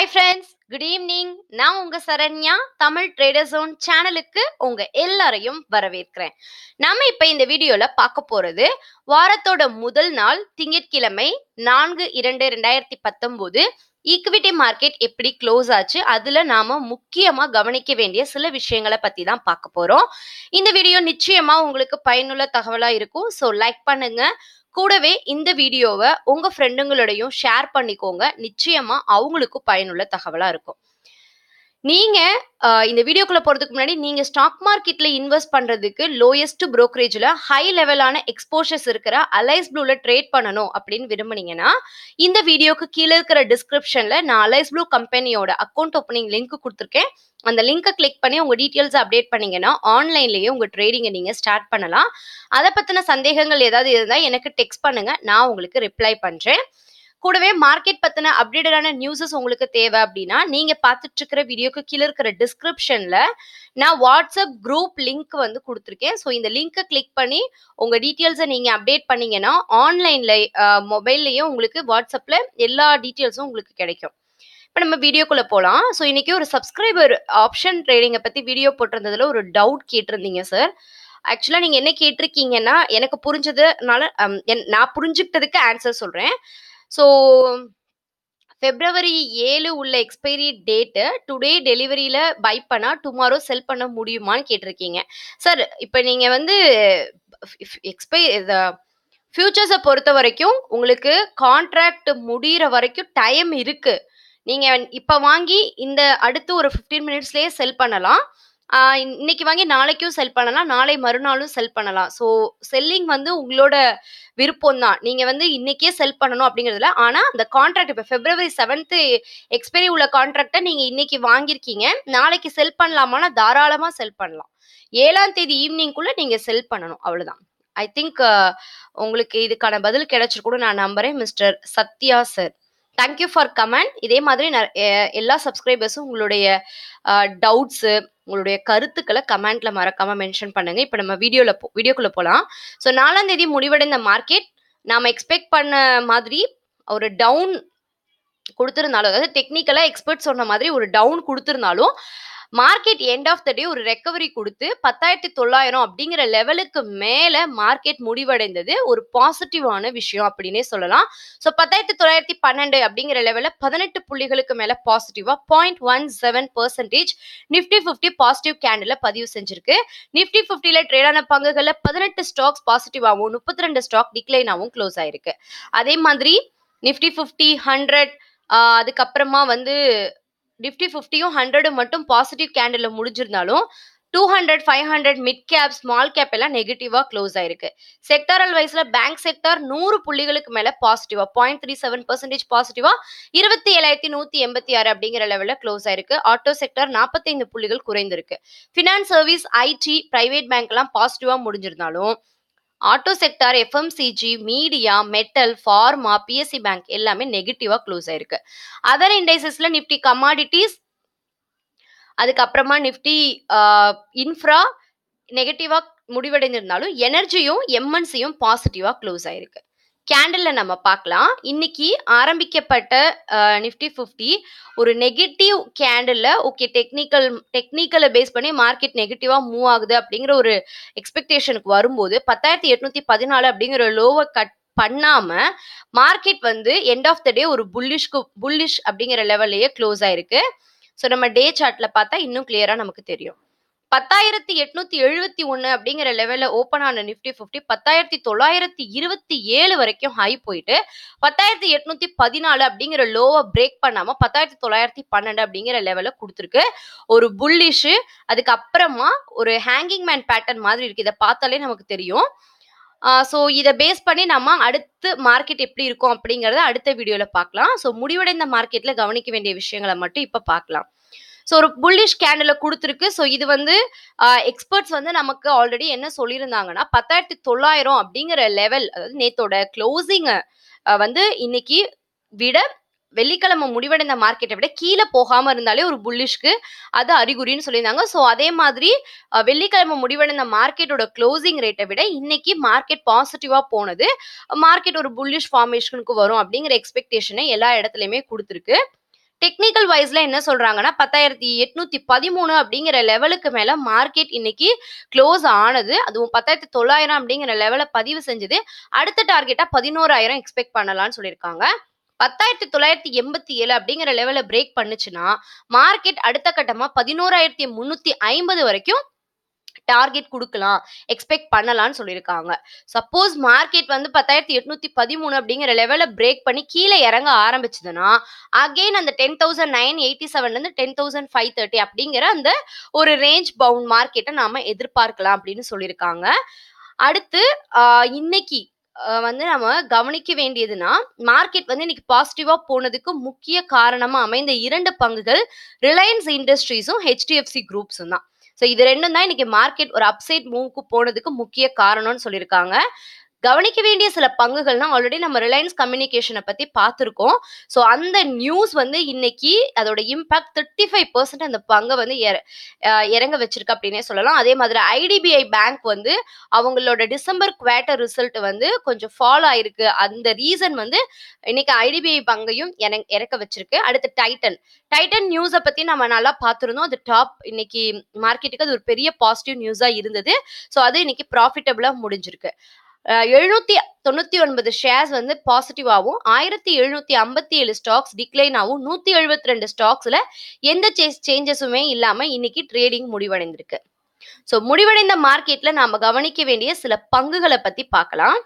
hi friends good evening நான் உங்க Saranya Tamil trader zone சேனலுக்கு உங்க எல்லாரையும் வரவேற்கிறேன் நாம இப்ப இந்த வீடியோல பார்க்க போறது வாரத்தோட முதல் நாள் திங்கட்கிழமை நான்கு இரண்டு ரெண்டாயிரத்தி பத்தொன்பது ஈக்விட்டி மார்க்கெட் எப்படி க்ளோஸ் ஆச்சு அதுல நாம முக்கியமா கவனிக்க வேண்டிய சில விஷயங்களை பத்தி தான் பார்க்க போறோம் இந்த வீடியோ நிச்சயமா உங்களுக்கு பயனுள்ள தகவலா இருக்கும் ஸோ லைக் பண்ணுங்க கூடவே இந்த வீடியோவை உங்க ஃப்ரெண்டுங்களோடையும் ஷேர் பண்ணிக்கோங்க நிச்சயமா அவங்களுக்கும் பயனுள்ள தகவலா இருக்கும் நீங்க அஹ், இந்த வீடியோக்குள்ள போறதுக்கு முன்னாடி நீங்க ஸ்டாக் மார்க்கெட்ல இன்வெஸ்ட் பண்றதுக்கு லோயஸ்ட் brokerage-ல ஹை லெவலான எக்ஸ்போஷர்ஸ் இருக்கிற அலைஸ் ப்ளூல ட்ரேட் பண்ணணும் அப்படின்னு விரும்புனீங்கன்னா இந்த வீடியோக்கு கீழே இருக்கிற டிஸ்கிரிப்ஷன்ல நான் அலைஸ் ப்ளூ கம்பெனியோட அக்கௌண்ட் ஓப்பனிங் லிங்க் கொடுத்துருக்கேன் அந்த லிங்கை கிளிக் பண்ணி உங்க டீட்டெயில்ஸ் அப்டேட் பண்ணீங்கன்னா ஆன்லைன்லயே உங்க ட்ரேடிங்கை நீங்க ஸ்டார்ட் பண்ணலாம் அதை பத்தின சந்தேகங்கள் ஏதாவது இருந்தா எனக்கு டெக்ஸ்ட் பண்ணுங்க நான் உங்களுக்கு ரிப்ளை பண்றேன் கூடவே மார்க்கெட் பத்தின அப்டேட்டடான நியூஸஸ் உங்களுக்கு தேவை அப்படின்னா நீங்க பார்த்துட்டு இருக்கிற வீடியோக்கு கீழே இருக்கிற டிஸ்கிரிப்ஷன்ல நான் வாட்ஸ்அப் குரூப் லிங்க் வந்து கொடுத்துருக்கேன் ஸோ இந்த லிங்கை கிளிக் பண்ணி உங்க டீட்டெயில்ஸை நீங்க அப்டேட் பண்ணீங்கன்னா ஆன்லைன்ல மொபைல்லையும் உங்களுக்கு வாட்ஸ்அப்ல எல்லா டீட்டெயில்ஸும் உங்களுக்கு கிடைக்கும் இப்போ நம்ம வீடியோக்குள்ள போகலாம் ஸோ இன்னைக்கு ஒரு சப்ஸ்கிரைபர் ஆப்ஷன் ட்ரேடிங்கை பத்தி வீடியோ போட்டிருந்ததுல ஒரு டவுட் கேட்டிருந்தீங்க சார் ஆக்சுவலாக நீங்கள் என்ன கேட்டிருக்கீங்கன்னா எனக்கு புரிஞ்சதுனால ஹம், என்- நான் புரிஞ்சுக்கிட்டதுக்கு ஆன்சர் சொல்கிறேன் ஸோ ஃபெப்ரவரி ஏழு உள்ள எக்ஸ்பைரி டேட்டு டுடே டெலிவரியில் பை பண்ணால் டுமாரோ செல் பண்ண முடியுமான்னு கேட்டிருக்கீங்க சார் இப்போ நீங்கள் வந்து எக்ஸ்பை ஃபியூச்சர்ஸை பொறுத்த வரைக்கும் உங்களுக்கு கான்ட்ராக்ட் முடியிற வரைக்கும் டைம் இருக்கு நீங்க இப்போ வாங்கி இந்த அடுத்து ஒரு ஃபிஃப்டீன் மினிட்ஸ்லயே செல் பண்ணலாம் ஆஹ் இன்- இன்னைக்கு வாங்கி நாளைக்கும் செல் பண்ணலாம் நாளை மறுநாளும் செல் பண்ணலாம் ஸோ செல்லிங் வந்து உங்களோட விருப்பம் தான் நீங்க வந்து இன்னைக்கே செல் பண்ணணும் அப்படிங்கிறதுல ஆனா அந்த கான்ட்ராக்ட் இப்போ பிப்ரவரி செவன்த் எக்ஸ்பைரி உள்ள கான்ட்ராக்டை நீங்க இன்னைக்கு வாங்கியிருக்கீங்க நாளைக்கு செல் பண்ணலாமான்னா தாராளமா செல் பண்ணலாம் ஏழாம் தேதி ஈவினிங்குள்ள நீங்க செல் பண்ணணும் அவ்வளவுதான் ஐ திங்க் உங்களுக்கு இதுக்கான பதில் கிடைச்சிருக்கும்னு நான் நம்புறேன் mister Sathya sir thank you for comment இதே மாதிரி நெ- எ- எல்லா சப்ஸ்கிரைபர்ஸும் உங்களுடைய டவுட்ஸு உங்களுடைய கருத்துக்களை கமெண்ட்ல மறக்காம மென்ஷன் பண்ணுங்க இப்போ நம்ம வீடியோல போ வீடியோக்குள்ள போகலாம் ஸோ நாலாம் தேதி முடிவடைந்த மார்க்கெட் நாம எக்ஸ்பெக்ட் பண்ண மாதிரி ஒரு டவுன் கொடுத்திருந்தாலும் அதாவது டெக்னிக்கலா எக்ஸ்பர்ட் சொன்ன மாதிரி ஒரு டவுன் கொடுத்திருந்தாலும் market end of the day ஒரு ரெக்கவரி கொடுத்து பத்தாயிரத்தி தொள்ளாயிரம் அப்படிங்கிற லெவலுக்கு மேல மார்க்கெட் முடிவடைந்தது ஒரு பாசிட்டிவான விஷயம் அப்படின்னே சொல்லலாம் ஸோ பத்தாயிரத்தி தொள்ளாயிரத்தி பன்னெண்டு அப்படிங்கிற லெவலில் பதினெட்டு புள்ளிகளுக்கு மேல பாசிட்டிவா point one seven percentage Nifty fifty positive candle பதிவு செஞ்சிருக்கு நிஃப்டி ஃபிஃப்டியில் ட்ரேடான பங்குகளில் பதினெட்டு ஸ்டாக்ஸ் பாசிட்டிவாகவும் முப்பத்தி ரெண்டு ஸ்டாக் டிக்ளைனாகவும் க்ளோஸ் ஆயிருக்கு அதே மாதிரி நிஃப்டி ஃபிஃப்டி ஹண்ட்ரட் அதுக்கப்புறமா வந்து நிஃப்டி ஃபிஃப்டியும் ஹண்ட்ரடும் மட்டும் பாசிட்டிவ் கேண்டில் முடிஞ்சிருந்தாலும் two hundred five hundred mid cap small cap எல்லாம் நெகட்டிவா க்ளோஸ் ஆயிருக்கு செக்டாரல் வைஸ்ல பேங்க் செக்டார் நூறு புள்ளிகளுக்கு மேல பாசிட்டிவா பாயிண்ட் த்ரீ செவன் பர்சன்டேஜ் பாசிட்டிவா இருபத்தி ஏழாயிரத்தி நூத்தி எண்பத்தி ஆறு அப்படிங்கிற லெவல்ல க்ளோஸ் ஆயிருக்கு ஆட்டோ செக்டார் நாற்பத்தைந்து புள்ளிகள் குறைந்திருக்கு finance service IT private bank எல்லாம் பாசிட்டிவா முடிஞ்சிருந்தாலும் auto sector FMCG media metal pharma PSC bank எல்லாமே நெகட்டிவா க்ளோஸ் ஆயிருக்கு அதர் இண்டைசஸ்ல நிஃப்டி கமாடிட்டிஸ் அதுக்கப்புறமா நிஃப்டி இன்ஃப்ரா நெகட்டிவா முடிவடைந்திருந்தாலும் எனர்ஜியும் எம்என்சியும் பாசிட்டிவா க்ளோஸ் ஆயிருக்கு கேண்டில்ல நம்ம பார்க்கலாம் இன்னைக்கு ஆரம்பிக்கப்பட்ட நிஃப்டி ஃபிஃப்டி ஒரு நெகட்டிவ் கேண்டில்ல ஓகே டெக்னிக்கல் டெக்னிக்கலை பேஸ் பண்ணி மார்க்கெட் நெகட்டிவா மூவ் ஆகுது அப்படிங்கிற ஒரு எக்ஸ்பெக்டேஷனுக்கு வரும்போது பத்தாயிரத்தி எட்நூத்தி பதினாலு அப்படிங்கிற லோவை கட் பண்ணாம மார்க்கெட் வந்து எண்ட் ஆஃப் த டே ஒரு புல்லிஷ்க்கு புல்லிஷ் அப்படிங்கிற லெவல்லையே க்ளோஸ் ஆயிருக்கு ஸோ நம்ம டே சார்ட்ல பார்த்தா இன்னும் கிளியரா நமக்கு தெரியும் பத்தாயிரத்தி எட்நூத்தி எழுபத்தி ஒன்னு அப்படிங்கிற லெவல்ல ஓப்பன் ஆன நிஃப்டி ஃபிஃப்டி பத்தாயிரத்தி தொள்ளாயிரத்தி இருபத்தி ஏழு வரைக்கும் ஹை போயிட்டு பத்தாயிரத்தி எட்நூத்தி பதினாலு அப்படிங்கிற லோவை பிரேக் பண்ணாம பத்தாயிரத்தி தொள்ளாயிரத்தி பன்னெண்டு அப்படிங்கிற லெவல்ல கொடுத்துருக்கு ஒரு புல்லிஷு அதுக்கப்புறமா ஒரு ஹேங்கிங் மேன் பேட்டர்ன் மாதிரி இருக்கு இதை பார்த்தாலே நமக்கு தெரியும் ஸோ இதை பேஸ் பண்ணி நம்ம அடுத்து மார்க்கெட் எப்படி இருக்கும் அப்படிங்கறத அடுத்த வீடியோல பார்க்கலாம் ஸோ முடிவடைந்த மார்க்கெட்ல கவனிக்க வேண்டிய விஷயங்களை மட்டும் இப்போ பார்க்கலாம் ஸோ ஒரு புல்லிஷ் கேண்டில் கொடுத்துருக்கு ஸோ இது வந்து எக்ஸ்பர்ட்ஸ் வந்து நமக்கு ஆல்ரெடி என்ன சொல்லியிருந்தாங்கன்னா பத்தாயிரத்தி தொள்ளாயிரம் அப்படிங்கிற லெவல் அதாவது நேத்தோட க்ளோசிங் வந்து இன்னைக்கு விட வெள்ளிக்கிழமை முடிவடைந்த மார்க்கெட்டை விட கீழே போகாம இருந்தாலே ஒரு புல்லிஷ்க்கு அது அறிகுறின்னு சொல்லியிருந்தாங்க ஸோ அதே மாதிரி அஹ், வெள்ளிக்கிழமை முடிவடைந்த மார்க்கெட்டோட க்ளோசிங் ரேட்டை விட இன்னைக்கு மார்க்கெட் பாசிட்டிவா போனது மார்க்கெட் ஒரு புல்லிஷ் ஃபார்மேஷனுக்கு வரும் அப்படிங்கிற எக்ஸ்பெக்டேஷனை எல்லா இடத்துலையுமே கொடுத்துருக்கு டெக்னிக்கல் வைஸ்ல என்ன சொல்றாங்கன்னா பத்தாயிரத்தி எட்நூத்தி பதிமூணு அப்படிங்கிற லெவலுக்கு மேல மார்க்கெட் இன்னைக்கு க்ளோஸ் ஆனது அதுவும் பத்தாயிரத்தி தொள்ளாயிரம் அப்படிங்கிற லெவலை பதிவு செஞ்சது அடுத்த டார்கெட்டா பதினோராயிரம் எக்ஸ்பெக்ட் பண்ணலாம்னு சொல்லியிருக்காங்க பத்தாயிரத்தி தொள்ளாயிரத்தி எண்பத்தி ஏழு அப்படிங்கிற லெவலை பிரேக் பண்ணுச்சுன்னா மார்க்கெட் அடுத்த கட்டமா பதினோராயிரத்தி முன்னூத்தி ஐம்பது வரைக்கும் டார்கெட் கொடுக்கலாம் எக்ஸ்பெக்ட் பண்ணலாம்னு சொல்லியிருக்காங்க சப்போஸ் மார்க்கெட் வந்து பத்தாயிரத்தி எட்நூத்தி பதிமூணு அப்படிங்கிற லெவலை பிரேக் பண்ணி கீழே இறங்க ஆரம்பிச்சதுன்னா அகெயின் அந்த டென் தௌசண்ட் நைன் எயிட்டி செவன்லேருந்து டென் தௌசண்ட் ஃபைவ் தேர்ட்டி அப்படிங்கிற அந்த ஒரு ரேஞ்ச் பவுண்ட் மார்க்கெட்டை நாம எதிர்பார்க்கலாம் அப்படின்னு சொல்லியிருக்காங்க அடுத்து ஆஹ் இன்னைக்கு ஆஹ் வந்து நம்ம கவனிக்க வேண்டியதுன்னா மார்க்கெட் வந்து இன்னைக்கு பாசிட்டிவா போனதுக்கு முக்கிய காரணமா அமைந்த இரண்டு பங்குகள் ரிலையன்ஸ் இண்டஸ்ட்ரீஸும் ஹெச்டிஎஃப்சி குரூப்ஸும் தான் ஸோ இது ரெண்டும் தான் இன்னைக்கு மார்க்கெட் ஒரு அப்சைட் மூவ்க்கு போனதுக்கு முக்கிய காரணம்னு சொல்லியிருக்காங்க கவனிக்க வேண்டிய சில பங்குகள்னா ஆல்ரெடி நம்ம ரிலையன்ஸ் கம்யூனிகேஷனை பத்தி பார்த்துருக்கோம் ஸோ அந்த நியூஸ் வந்து இன்னைக்கு அதோட இம்பாக்ட் தேர்ட்டி ஃபைவ் பர்சன்ட் அந்த பங்கை வந்து இற- அஹ் இறங்க வச்சிருக்கு அப்படின்னே சொல்லலாம் அதே மாதிரி ஐடிபிஐ பேங்க் வந்து அவங்களோட டிசம்பர் குவார்ட்டர் ரிசல்ட் வந்து கொஞ்சம் ஃபாலோ ஆயிருக்கு அந்த ரீசன் வந்து இன்னைக்கு ஐடிபிஐ பங்கையும் இறங்க- இறக்க வச்சிருக்கு அடுத்து டைட்டன் டைட்டன் நியூஸை பத்தி நம்ம நல்லா பார்த்துருந்தோம் அது டாப் இன்னைக்கு மார்க்கெட்டுக்கு அது ஒரு பெரிய பாசிட்டிவ் நியூஸா இருந்தது ஸோ அது இன்னைக்கு ப்ராஃபிட்டபிளா முடிஞ்சிருக்கு எழுநூத்தி தொண்ணூத்தி ஒன்பது ஷேர்ஸ் வந்து பாசிட்டிவாகவும் ஆயிரத்தி எழுநூத்தி ஐம்பத்தி ஏழு ஸ்டாக்ஸ் டிக்ளைன் ஆகும் நூத்தி எழுபத்தி ரெண்டு ஸ்டாக்ஸ்ல எந்த சேஞ்சஸுமே இல்லாம இன்னைக்கு ட்ரேடிங் முடிவடைந்திருக்கு ஸோ முடிவடைந்த மார்க்கெட்ல நாம கவனிக்க வேண்டிய சில பங்குகளை பத்தி பார்க்கலாம்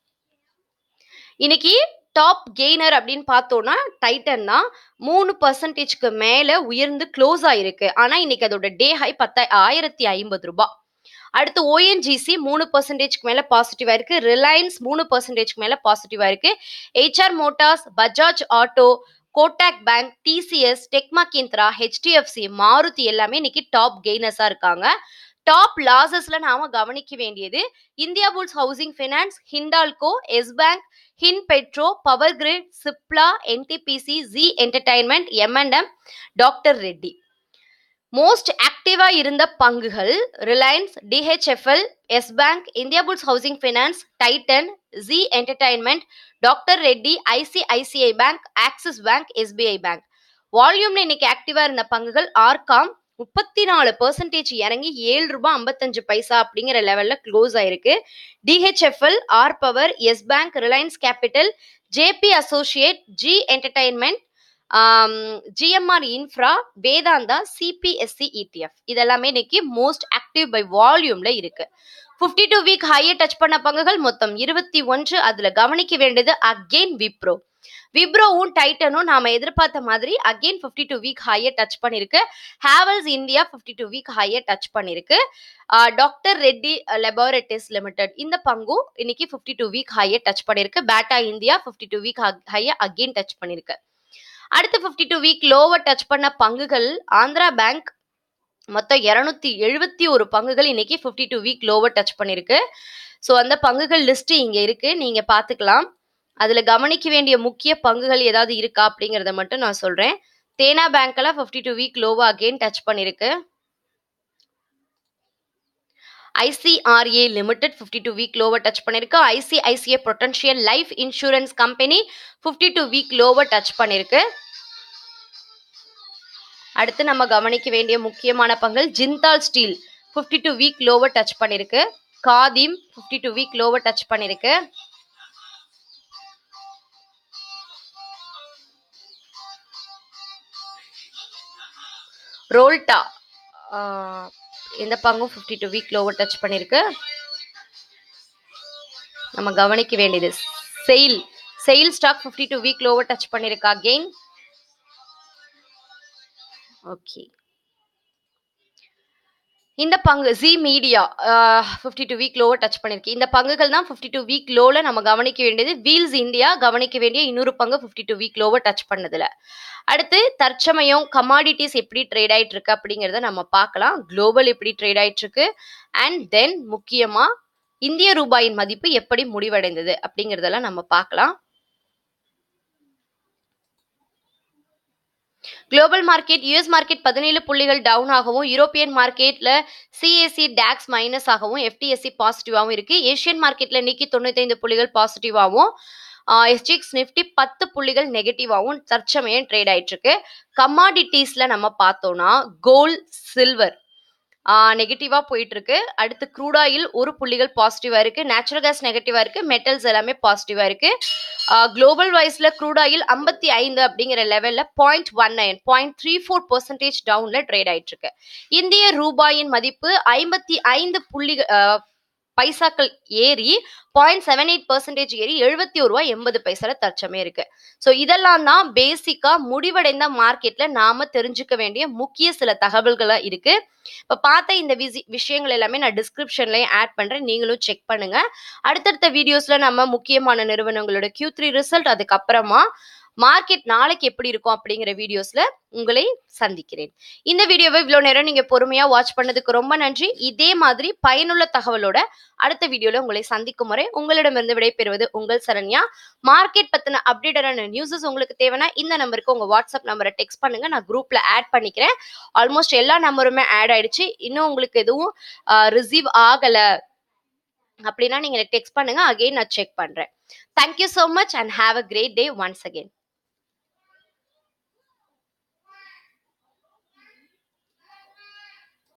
இன்னைக்கு டாப் கெய்னர் அப்படின்னு பார்த்தோம்னா டைட்டன் தான் மூணு பர்சன்டேஜ்க்கு மேல உயர்ந்து க்ளோஸ் ஆயிருக்கு ஆனா இன்னைக்கு அதோட டே ஹை பத்தா ஆயிரத்தி ஐம்பது ரூபாய் அடுத்து ஓஎன்ஜிசி மூணு பர்சன்டேஜ்க்கு மேல பாசிட்டிவா இருக்கு ரிலையன்ஸ் மூணு பர்சன்டேஜ்க்கு மேல பாசிட்டிவா இருக்கு HR Motors Bajaj auto Kotak bank TCS டெக்மா கிந்த்ரா HDFC Maruti எல்லாமே இன்னைக்கு டாப் கெய்னர்ஸா இருக்காங்க டாப் லாசஸ்ல நாம கவனிக்க வேண்டியது India Bulls housing finance Hindalco yes bank ஹின் பெட்ரோ power grid Cipla NTPC Zee entertainment MNM doctor Reddy most ஆக்டிவா இருந்த பங்குகள் Reliance DHFL yes bank India Bulls housing finance Titan Zee entertainment doctor Reddy ICICI bank Axis bank SBI bank வால்யூம்ல இன்னைக்கு ஆக்டிவா இருந்த பங்குகள் ஆர்காம் முப்பத்தி நாலு பெர்சன்டேஜ் இறங்கி ஏழு ரூபாய் ஐம்பத்தஞ்சு பைசா அப்படிங்கிற லெவல்ல க்ளோஸ் ஆயிருக்கு DHFL R power yes bank Reliance capital JP associate Zee entertainment GMR infra Vedanta CPSC ETF இதெல்லாமே இன்னைக்கு மோஸ்ட் ஆக்டிவ் பை வால்யூம்ல இருக்கு ஃபிஃப்டி டூ வீக் ஹையை டச் பண்ண பங்குகள் மொத்தம் இருபத்தி ஒன்று அதுல கவனிக்க வேண்டியது அகெயின் விப்ரோ விப்ரோவும் டைட்டனும் நாம எதிர்பார்த்த மாதிரி அகெயின் ஃபிஃப்டி டூ வீக் ஹையை டச் பண்ணிருக்கு Havells India fifty two week ஹையை டச் பண்ணிருக்கு டாக்டர் ரெட்டி லெபார்டரிஸ் லிமிடெட் இந்த பங்கும் இன்னைக்கு ஃபிஃப்டி டூ வீக் ஹையை டச் பண்ணிருக்கு Bata India fifty two week ஹையை அகெயின் டச் பண்ணிருக்கு அடுத்து fifty two week lower touch பண்ண பங்குகள் ஆந்திரா பேங்க் மொத்தம் இரநூத்தி எழுபத்தி ஒரு பங்குகள் இன்னைக்கு fifty two week lower touch பண்ணிருக்கு ஸோ அந்த பங்குகள் லிஸ்ட் இங்க இருக்கு நீங்க பாத்துக்கலாம் அதுல கவனிக்க வேண்டிய முக்கிய பங்குகள் ஏதாவது இருக்கா அப்படிங்கறத மட்டும் நான் சொல்றேன் தேனா பேங்க்ல ஃபிஃப்டி டூ வீக் லோவா அகெயின் டச் பண்ணிருக்கு ICRA limited fifty two week lower touch பண்ணிருக்கு ICICI potential life insurance company fifty two week lower touch பண்ணிருக்கு அடுத்து நம்ம கவனிக்க வேண்டிய முக்கியமான பங்குகள் Jindal steel fifty two week lower touch பண்ணிருக்கு Khadim fifty two week lower touch பண்ணிருக்கு ரோல்டா ஆஹ், இந்த பங்கும் fifty two week lower touch பண்ணிருக்கு நம்ம கவனிக்க வேண்டியது SAIL SAIL stock fifty two week lower touch பண்ணிருக்கா கெயின் ஓகே இந்த பங்கு Zee media fifty two week லோவை டச் பண்ணிருக்கு இந்த பங்குகள் தான் ஃபிஃப்டி டூ வீக் லோவில் நம்ம கவனிக்க வேண்டியது வீல்ஸ் இந்தியா கவனிக்க வேண்டிய இன்னொரு பங்கு ஃபிஃப்டி டூ வீக் லோவை டச் பண்ணதுல அடுத்து தற்சமயம் கமாடிட்டிஸ் எப்படி ட்ரேட் ஆயிட்டு இருக்கு அப்படிங்கிறத நம்ம பார்க்கலாம் குளோபல் எப்படி ட்ரேட் ஆயிட்டு இருக்கு அண்ட் தென் முக்கியமா இந்திய ரூபாயின் மதிப்பு எப்படி முடிவடைந்தது அப்படிங்கிறதெல்லாம் நம்ம பார்க்கலாம் குளோபல் மார்க்கெட் யூஎஸ் மார்க்கெட் பதினேழு புள்ளிகள் டவுன் ஆகவும் யூரோப்பியன் மார்க்கெட்ல சிஎஸ்சி டாக்ஸ் மைனஸ் ஆகவும் எஃப்டிஎஸ்சி பாசிட்டிவாகவும் இருக்கு ஏஷியன் மார்க்கெட்ல இன்னைக்கு தொண்ணூத்தைந்து புள்ளிகள் பாசிட்டிவாகவும் எஸ்ஜிஎக்ஸ் நிஃப்டி பத்து புள்ளிகள் நெகட்டிவாகவும் தற்சமயம் ட்ரேட் ஆயிட்டு இருக்கு கமாடிட்டிஸ்ல நம்ம பார்த்தோம்னா கோல்ட் சில்வர் நெகட்டிவா போயிட்டு இருக்கு அடுத்து க்ரூட் ஆயில் ஒரு புள்ளிகள் பாசிட்டிவா இருக்கு நேச்சுரல் கேஸ் நெகட்டிவா இருக்கு மெட்டல்ஸ் எல்லாமே பாசிட்டிவா இருக்கு குளோபல் வைஸ்ல க்ரூட் ஆயில் ஐம்பத்தி ஐந்து அப்படிங்கிற லெவல்ல point one nine point three four percentage டவுன்ல ட்ரேட் ஆயிட்டு இருக்கு இந்திய ரூபாயின் மதிப்பு ஐம்பத்தி ஐந்து புள்ளிகள் ஆஹ், பைசாக்கள் ஏறி பாயிண்ட் செவன் எயிட் பர்சன்டேஜ் ஏறி எழுபத்தி ஒரு ரூபாய் எண்பது பைசால தற்சமே இருக்கு ஸோ இதெல்லாம் தான் பேசிக்கா முடிவடைந்த மார்க்கெட்ல நாம தெரிஞ்சுக்க வேண்டிய முக்கிய சில தகவல்களா இருக்கு இப்போ பார்த்த இந்த விசி விஷயங்கள் எல்லாமே நான் டிஸ்கிரிப்ஷன்லயும் ஆட் பண்றேன் நீங்களும் செக் பண்ணுங்க அடுத்தடுத்த வீடியோஸ்ல நம்ம முக்கியமான நிறுவனங்களோட Q3 த்ரீ ரிசல்ட் அதுக்கப்புறமா மார்க்கெட் நாளைக்கு எப்படி இருக்கும் அப்படிங்கிற வீடியோஸ்ல உங்களை சந்திக்கிறேன் இந்த வீடியோவை இவ்வளோ நேரம் நீங்க பொறுமையா வாட்ச் பண்ணதுக்கு ரொம்ப நன்றி இதே மாதிரி பயனுள்ள தகவலோட அடுத்த வீடியோல உங்களை சந்திக்கும் முறை உங்களிடமிருந்து விடைபெறுவது உங்கள் சரண்யா மார்க்கெட் பத்தின அப்டேட்டடான நியூஸஸ் உங்களுக்கு தேவைன்னா இந்த நம்பருக்கு உங்க வாட்ஸ்அப் நம்பரை டெக்ஸ்ட் பண்ணுங்க நான் குரூப்ல ஆட் பண்ணிக்கிறேன் ஆல்மோஸ்ட் எல்லா நம்பருமே ஆட் ஆயிடுச்சு இன்னும் உங்களுக்கு எதுவும் ரிசீவ் ஆகல அப்படின்னா நீங்க டெக்ஸ்ட் பண்ணுங்க அகைன் நான் செக் பண்றேன் thank you so much and have a great day once again